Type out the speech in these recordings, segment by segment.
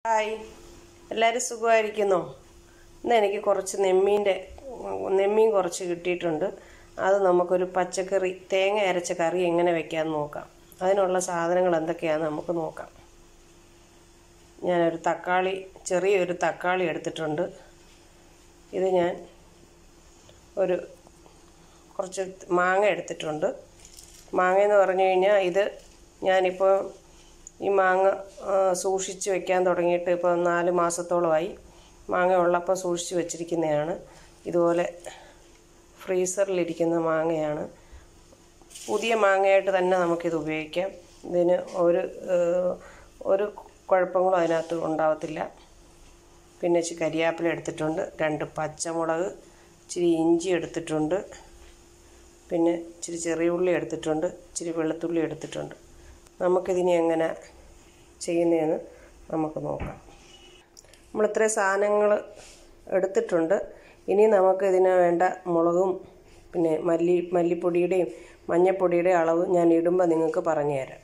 hi എല്ലാവരും സുഖമായിരിക്കുന്നോ ഇന്ന് എനിക്ക് കുറച്ച് നെമ്മീൻ്റെ നെമ്മീൻ കുറച്ച് കിട്ടിയിട്ടുണ്ട് അത് നമുക്കൊരു പച്ചക്കറി തേങ്ങ അരച്ച കറി എങ്ങനെ വെക്കാമെന്ന് നോക്കാം അതിനുള്ള സാധനങ്ങൾ എന്തൊക്കെയാണെന്ന് നമുക്ക് നോക്കാം ഞാനൊരു തക്കാളി ചെറിയൊരു തക്കാളി എടുത്തിട്ടുണ്ട് ഇത് ഞാൻ ഒരു കുറച്ച് മാങ്ങ എടുത്തിട്ടുണ്ട് മാങ്ങ എന്ന് പറഞ്ഞു കഴിഞ്ഞാൽ ഇത് ഞാനിപ്പോൾ ഈ മാങ്ങ ആ, സൂക്ഷിച്ച് വെക്കാൻ തുടങ്ങിയിട്ട് ഇപ്പോൾ നാല് മാസത്തോളമായി മാങ്ങ ഉള്ളപ്പോൾ സൂക്ഷിച്ച് വെച്ചിരിക്കുന്നതാണ് ഇതുപോലെ ഫ്രീസറിലിരിക്കുന്ന മാങ്ങയാണ് പുതിയ മാങ്ങയായിട്ട് തന്നെ നമുക്കിത് ഉപയോഗിക്കാം ഇതിന് ഒരു ഏഹ്, ഒരു കുഴപ്പങ്ങളും അതിനകത്ത് ഉണ്ടാവത്തില്ല പിന്നെ ഇച്ചിരി കരിയാപ്പില എടുത്തിട്ടുണ്ട് രണ്ട് പച്ചമുളക് ഇച്ചിരി ഇഞ്ചി എടുത്തിട്ടുണ്ട് പിന്നെ ഇച്ചിരി ചെറിയ ഉള്ളി എടുത്തിട്ടുണ്ട് ഇച്ചിരി വെളുത്തുള്ളി എടുത്തിട്ടുണ്ട് നമുക്കിതിനി എങ്ങനെ ചെയ്യുന്നതെന്ന് നമുക്ക് നോക്കാം നമ്മൾ ഇത്രയും സാധനങ്ങൾ എടുത്തിട്ടുണ്ട് ഇനി നമുക്ക് ഇതിന് വേണ്ട മുളകും പിന്നെ മല്ലി മല്ലിപ്പൊടിയുടെയും മഞ്ഞൾപ്പൊടിയുടെയും അളവ് ഞാൻ ഇടുമ്പോൾ നിങ്ങൾക്ക് പറഞ്ഞു തരാം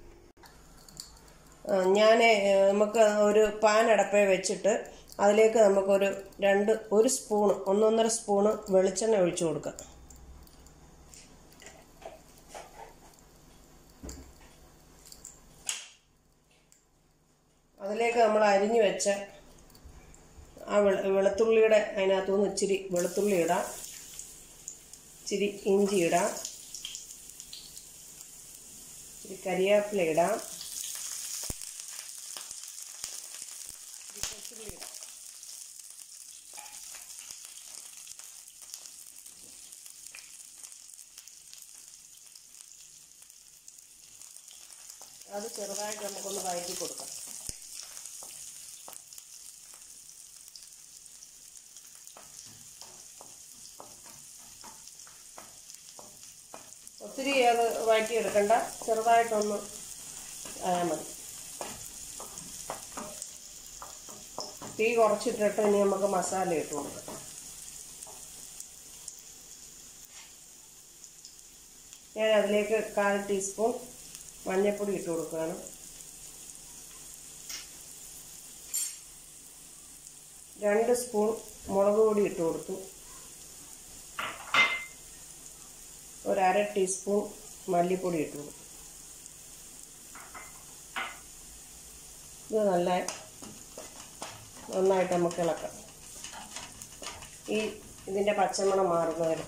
ഞാൻ നമുക്ക് ഒരു പാൻ അടപ്പേ വെച്ചിട്ട് അതിലേക്ക് നമുക്കൊരു രണ്ട് ഒരു സ്പൂണ് ഒന്നൊന്നര സ്പൂണ് വെളിച്ചെണ്ണ ഒഴിച്ചു കൊടുക്കാം അതിലേക്ക് നമ്മൾ അരിഞ്ഞു വെച്ച ആ വെള വെളുത്തുള്ളിയുടെ അതിനകത്തു നിന്ന് ഇച്ചിരി വെളുത്തുള്ളി ഇടാം ഇച്ചിരി ഇഞ്ചി ഇടാം ഇച്ചിരി കരിവേപ്പില ഇടാം ഇച്ചിരി കൊച്ചുള്ളി ഇടാം അത് ചെറുതായിട്ട് നമുക്കൊന്ന് വഴറ്റി കൊടുക്കാം ഒത്തിരി അത് വഴറ്റിയെടുക്കണ്ട ചെറുതായിട്ടൊന്ന് ആയാൽ മതി തീ കുറച്ചിട്ടിട്ട് ഇനി നമുക്ക് മസാല ഇട്ട് കൊടുക്കാം ഞാൻ അതിലേക്ക് കാൽ ടീസ്പൂൺ മഞ്ഞൾപ്പൊടി ഇട്ട് കൊടുക്കുകയാണ് രണ്ട് സ്പൂൺ മുളക് പൊടി ഇട്ട് കൊടുത്തു ഒരു അര ടീസ്പൂൺ മല്ലിപ്പൊടി ഇട്ടു കൊടുക്കും ഇത് നല്ല നന്നായിട്ട് നമുക്ക് ഇളക്കാം ഈ ഇതിൻ്റെ പച്ചമണം മാറുന്നവരെ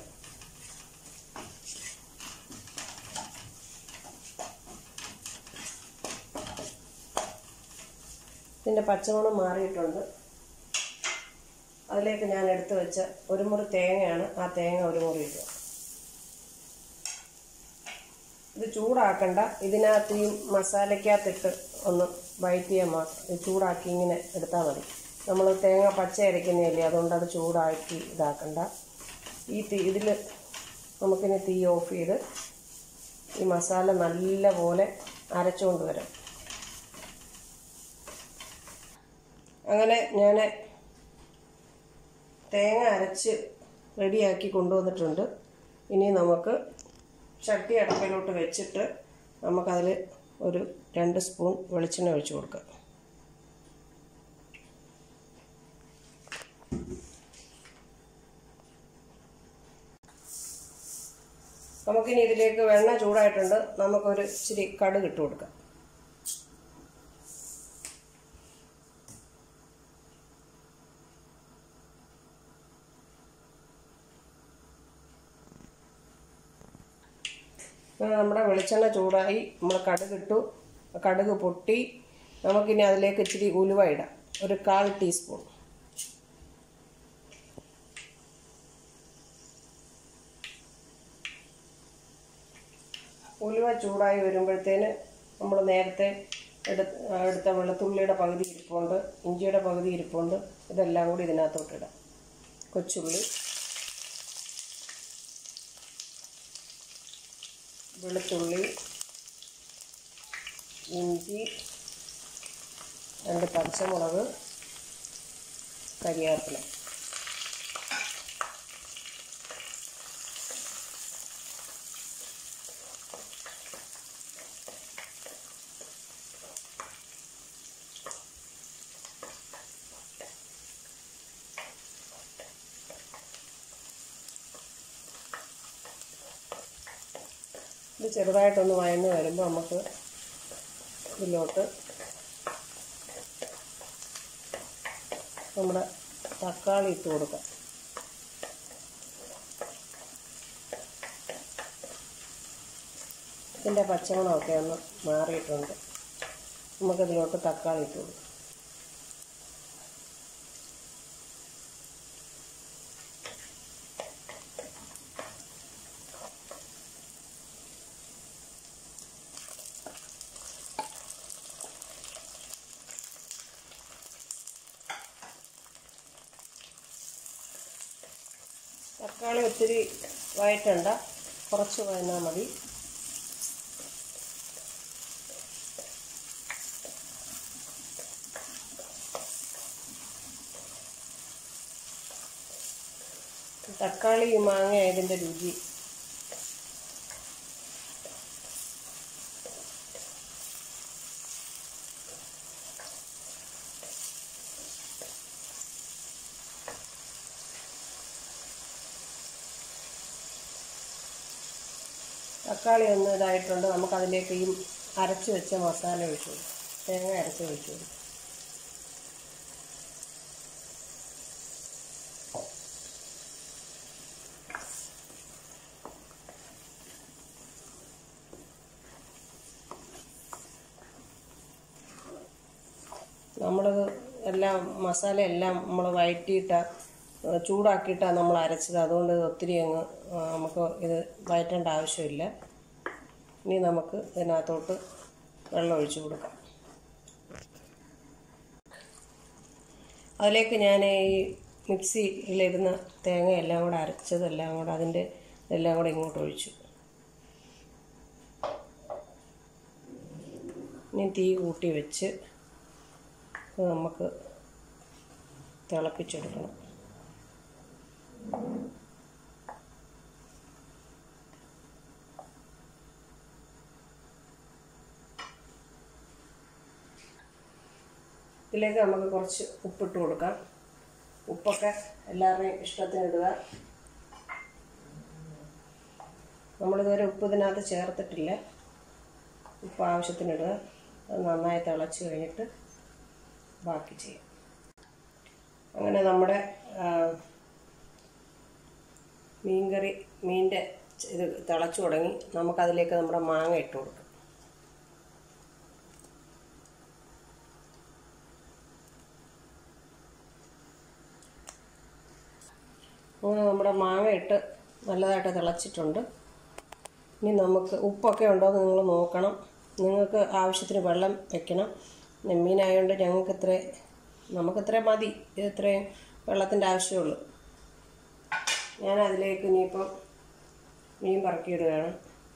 ഇതിൻ്റെ പച്ചമണം മാറിയിട്ടുണ്ട് അതിലേക്ക് ഞാൻ എടുത്തു വെച്ച ഒരു മുറി തേങ്ങയാണ് ആ തേങ്ങ ഒരു മുറി ഇടുക ഇത് ചൂടാക്കണ്ട ഇതിനകത്ത് ഈ മസാലയ്ക്കകത്തിട്ട് ഒന്ന് വഴറ്റ് ചെയ്യാൻ മാത്രം ഇത് ചൂടാക്കി ഇങ്ങനെ എടുത്താൽ മതി നമ്മൾ തേങ്ങ പച്ച അരയ്ക്കുന്നതല്ലേ അതുകൊണ്ട് അത് ചൂടാക്കി ഇതാക്കണ്ട ഈ തീ ഇതിൽ നമുക്കിനി തീ ഓഫ് ചെയ്ത് ഈ മസാല നല്ല പോലെ അരച്ചുകൊണ്ട് വരാം അങ്ങനെ ഞാൻ തേങ്ങ അരച്ച് റെഡിയാക്കി കൊണ്ടുവന്നിട്ടുണ്ട് ഇനി നമുക്ക് ചട്ടി അടുപ്പിലോട്ട് വെച്ചിട്ട് നമുക്കതിൽ ഒരു രണ്ട് സ്പൂൺ വെളിച്ചെണ്ണ ഒഴിച്ച് കൊടുക്കാം നമുക്കിനി ഇതിലേക്ക് വെണ്ണ ചൂടായിട്ടുണ്ട് നമുക്കൊരു ഇച്ചിരി കടുക് ഇട്ട് കൊടുക്കാം ഇപ്പം നമ്മുടെ വെളിച്ചെണ്ണ ചൂടായി നമ്മൾ കടുക് ഇട്ടു കടുക് പൊട്ടി നമുക്കിനി അതിലേക്ക് ഇച്ചിരി ഉലുവ ഇടാം ഒരു കാൽ ടീസ്പൂൺ ഉലുവ ചൂടായി വരുമ്പോഴത്തേന് നമ്മൾ നേരത്തെ എടുത്ത് എടുത്ത വെളുത്തുള്ളിയുടെ പകുതി ഇരിപ്പുണ്ട് ഇഞ്ചിയുടെ പകുതി ഇരിപ്പുണ്ട് ഇതെല്ലാം കൂടി ഇതിനകത്തോട്ടിടാം കൊച്ചുള്ളി വെളുത്തുള്ളി ഇഞ്ചി രണ്ട് പച്ചമുളക് കരിവേപ്പില ഇത് ചെറുതായിട്ടൊന്ന് വയന്ന് വരുമ്പോൾ നമുക്ക് ഇതിലോട്ട് നമ്മുടെ തക്കാളി ഇട്ട് കൊടുക്കാം ഇതിൻ്റെ പച്ചമണമൊക്കെ ഒന്ന് മാറിയിട്ടുണ്ട് നമുക്കതിലോട്ട് തക്കാളി ഇട്ട് കൊടുക്കാം തക്കാളി ഒത്തിരി വഴറ്റണ്ട കുറച്ച് വഴന്നാൽ മതി തക്കാളി മാങ്ങ ഇതിൻ്റെ രുചി തക്കാളി ഒന്ന് ഇതായിട്ടുണ്ട് നമുക്കതിലേക്ക് ഈ അരച്ച് വെച്ച മസാല ഒഴിച്ചു കൊടുക്കും തേങ്ങ അരച്ച് ഒഴിച്ചു കൊടുക്കും നമ്മളിത് എല്ലാം മസാല എല്ലാം നമ്മൾ വഴറ്റിയിട്ട ചൂടാക്കിയിട്ടാണ് നമ്മൾ അരച്ചത് അതുകൊണ്ട് ഇത് ഒത്തിരി അങ്ങ് ആ, നമുക്ക് ഇത് വഴറ്റേണ്ട ആവശ്യമില്ല ഇനി നമുക്ക് ഇതിനകത്തോട്ട് വെള്ളം ഒഴിച്ചു കൊടുക്കാം അതിലേക്ക് ഞാൻ ഈ മിക്സിയിലിരുന്ന തേങ്ങ എല്ലാം കൂടെ അരച്ചതെല്ലാം കൂടെ അതിൻ്റെ എല്ലാം കൂടെ ഇങ്ങോട്ട് ഒഴിച്ചു ഇനി തീ കൂട്ടി വെച്ച് ഇത് നമുക്ക് തിളപ്പിച്ചെടുക്കണം ഇതിലേക്ക് നമുക്ക് കുറച്ച് ഉപ്പിട്ട് കൊടുക്കാം ഉപ്പൊക്കെ എല്ലാവരുടെയും ഇഷ്ടത്തിന് ഇടുക നമ്മളിതുവരെ ഉപ്പ് ഇതിനകത്ത് ചേർത്തിട്ടില്ല ഉപ്പ് ആവശ്യത്തിന് ഇടുക അത് നന്നായി തിളച്ച് കഴിഞ്ഞിട്ട് ബാക്കി ചെയ്യാം അങ്ങനെ നമ്മുടെ ആ, മീൻകറി മീൻ്റെ ഇത് തിളച്ചു തുടങ്ങി നമുക്കതിലേക്ക് നമ്മുടെ മാങ്ങ ഇട്ട് കൊടുക്കാം അങ്ങനെ നമ്മുടെ മാങ്ങ ഇട്ട് നല്ലതായിട്ട് തിളച്ചിട്ടുണ്ട് ഇനി നമുക്ക് ഉപ്പൊക്കെ ഉണ്ടോ എന്ന് നിങ്ങൾ നോക്കണം നിങ്ങൾക്ക് ആവശ്യത്തിന് വെള്ളം വെക്കണം മീനായതുകൊണ്ട് ഞങ്ങൾക്ക് ഇത്ര നമുക്ക് ഇത്ര മതി ഇത് ഇത്രയും വെള്ളത്തിൻ്റെ ആവശ്യമുള്ളൂ ഞാൻ അതിലേക്ക് ഇനിയിപ്പം മീൻ പറക്കിയിടുകയാണ്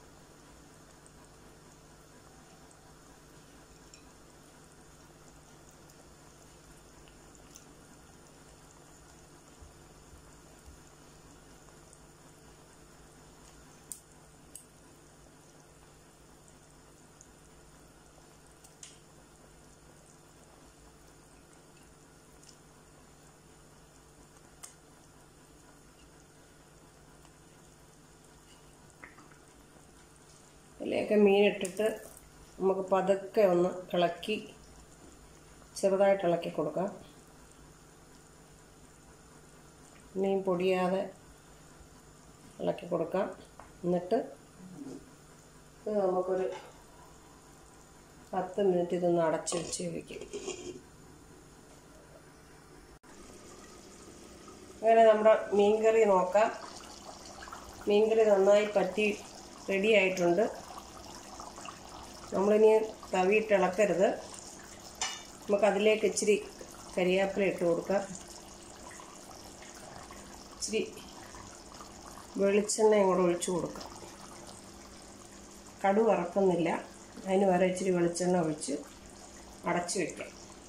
ഇതിലേക്ക് മീൻ ഇട്ടിട്ട് നമുക്ക് പതുക്കെ ഒന്ന് ഇളക്കി ചെറുതായിട്ട് ഇളക്കി കൊടുക്കാം മീൻ പൊടിയാതെ ഇളക്കി കൊടുക്കാം എന്നിട്ട് ഇത് നമുക്കൊരു പത്ത് മിനിറ്റ് ഇതൊന്ന് അടച്ച് വെച്ച് വയ്ക്കും അങ്ങനെ നമ്മുടെ മീൻകറി നോക്കാം മീൻകറി നന്നായി പറ്റി റെഡി ആയിട്ടുണ്ട് നമ്മളിനി തവിയിട്ട് ഇളക്കരുത് നമുക്ക് അതിലേക്ക് ഇച്ചിരി കരിയാപ്പില ഇട്ട് കൊടുക്കാം ഇച്ചിരി വെളിച്ചെണ്ണയും കൂടെ ഒഴിച്ചു കൊടുക്കാം കടു വറക്കുന്നില്ല അതിന് വരെ ഇച്ചിരി വെളിച്ചെണ്ണ ഒഴിച്ച് അടച്ചു വയ്ക്കാം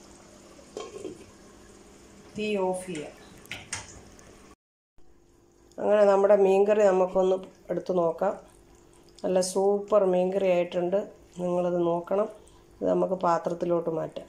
തീ ഓഫ് ചെയ്യാം അങ്ങനെ നമ്മുടെ മീൻകറി നമുക്കൊന്ന് എടുത്ത് നോക്കാം നല്ല സൂപ്പർ മീൻകറി ആയിട്ടുണ്ട് നിങ്ങളത് നോക്കണം ഇത് നമുക്ക് പാത്രത്തിലോട്ട് മാറ്റാം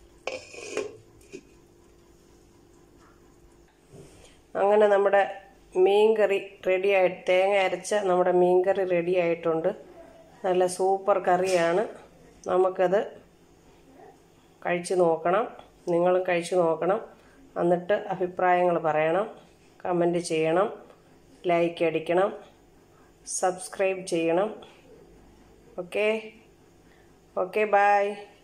അങ്ങനെ നമ്മുടെ മീൻകറി റെഡി ആയി തേങ്ങ അരച്ച നമ്മുടെ മീൻകറി റെഡി ആയിട്ടുണ്ട് നല്ല സൂപ്പർ കറിയാണ് നമുക്കത് കഴിച്ചു നോക്കണം നിങ്ങളും കഴിച്ചു നോക്കണം എന്നിട്ട് അഭിപ്രായങ്ങൾ പറയണം കമൻറ്റ് ചെയ്യണം ലൈക്ക് അടിക്കണം സബ്സ്ക്രൈബ് ചെയ്യണം ഓക്കെ ഓക്കെ ബായ്